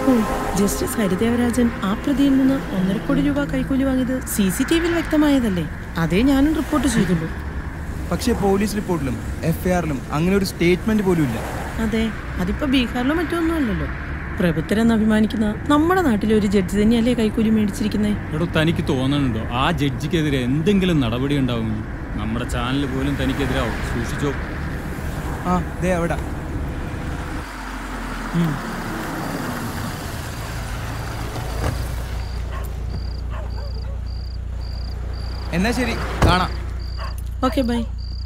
ഉം. ജസ്റ്റിസ് ഹരിദേവരാജൻ ആ പ്രതിയിൽ നിന്ന് ഒന്നര കോടി രൂപ കൈക്കൂലി വാങ്ങിയത് സി സി ടി വിയിൽ വ്യക്തമായതല്ലേ അതേ ഞാനും റിപ്പോർട്ട് ചെയ്തുള്ളൂ പക്ഷേ പോലീസ് റിപ്പോർട്ടിലും എഫ്ഐആറിലും അങ്ങനെ ഒരു സ്റ്റേറ്റ്മെന്റ് പോലും ഇല്ല അതെ അതിപ്പോ ബീഹാറിലോ മറ്റോ ഒന്നും അല്ലല്ലോ പ്രഭുത്തരെന്ന് അഭിമാനിക്കുന്ന നമ്മുടെ നാട്ടിലെ ഒരു ജഡ്ജി തന്നെയല്ലേ കൈക്കൂലി മേടിച്ചിരിക്കുന്നേ എടോ തനിക്ക് തോന്നുന്നുണ്ടോ ആ ജഡ്ജിക്കെതിരെ എന്തെങ്കിലും നടപടി ഉണ്ടാവും നമ്മുടെ ചാനൽ പോലും തനിക്കെതിരാവും സൂക്ഷിച്ചോ ആ ദേ അവിടെ എന്നാ ശരി കാണാം ഓക്കെ ബൈ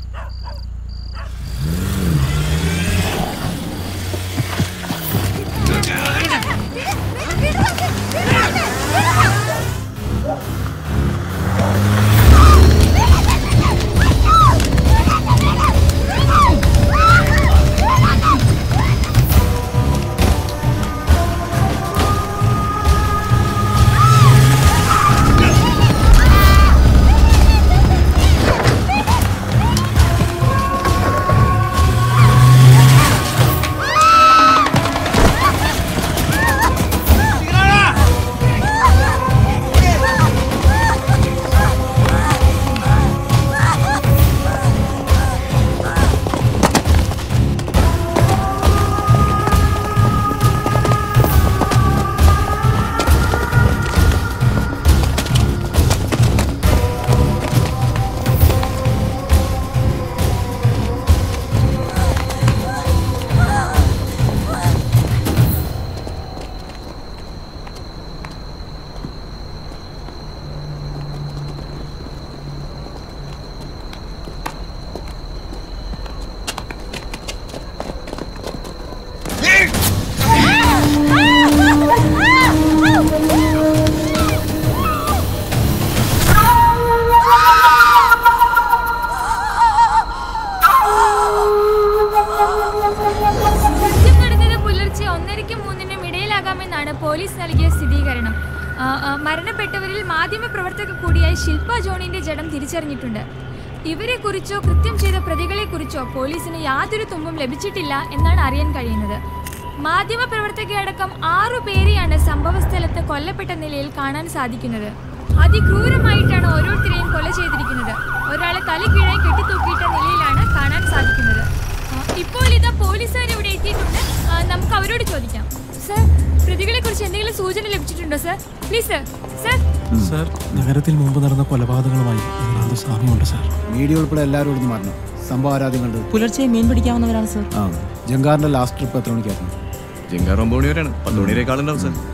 കൃത്യം നടന്നത് പുലർച്ചെ ഒന്നരയ്ക്കും മൂന്നിനും ഇടയിലാകാമെന്നാണ് പോലീസ് നൽകിയ സ്ഥിരീകരണം ആ, ആ, മരണപ്പെട്ടവരിൽ മാധ്യമപ്രവർത്തക കൂടിയായ ശില്പ ജോണിന്റെ ജഡം തിരിച്ചറിഞ്ഞിട്ടുണ്ട് ഇവരെ കുറിച്ചോ കൃത്യം ചെയ്ത പ്രതികളെ കുറിച്ചോ പോലീസിന് യാതൊരു തുമ്പും ലഭിച്ചിട്ടില്ല എന്നാണ് അറിയാൻ കഴിയുന്നത് മാധ്യമപ്രവർത്തകയടക്കം ആറു പേരെയാണ് സംഭവസ്ഥലത്ത് കൊല്ലപ്പെട്ട നിലയിൽ കാണാൻ സാധിക്കുന്നത് അതിക്രൂരമായിട്ടാണ് ഓരോരുത്തരെയും കൊല ചെയ്തിരിക്കുന്നത് ഒരാളെ തലക്കീഴായി കെട്ടിത്തൂക്കിയിട്ട നിലയിലാണ് കാണാൻ സാധിക്കുന്നത് ആ, ഇപ്പോൾ ഇതാ പോലീസുകാർ ഇവിടെ എത്തിയിട്ടുണ്ട് ആ, നമുക്ക് അവരോട് ചോദിക്കാം സർ പ്രതികളെ കുറിച്ച് എന്തെങ്കിലും സൂചന ലഭിച്ചിട്ടുണ്ടോ sir please sir sir sir നഗരത്തിൽ മുമ്പ് നടന്ന കൊലപാതകങ്ങളുമായി ഇതിനെന്ത് സാമ്യമുണ്ട് സാർ മീഡിയ ഉൾപ്പെടെ എല്ലാവരും ഇവിടുന്ന് മാറണം സംഭവം ആരാധ്യം കണ്ടത് പുലർച്ചെ മീൻ പിടിക്കാവുന്നവരാണ് സർ ആ ജങ്കാറിന്റെ ലാസ്റ്റ് ട്രിപ്പ് എത്ര മണിക്കായിരുന്നു ജിങ്കാർ ഒമ്പത് മണി വരെയാണ് പത്ത് മണി വരെ കാളുണ്ടാവും സാർ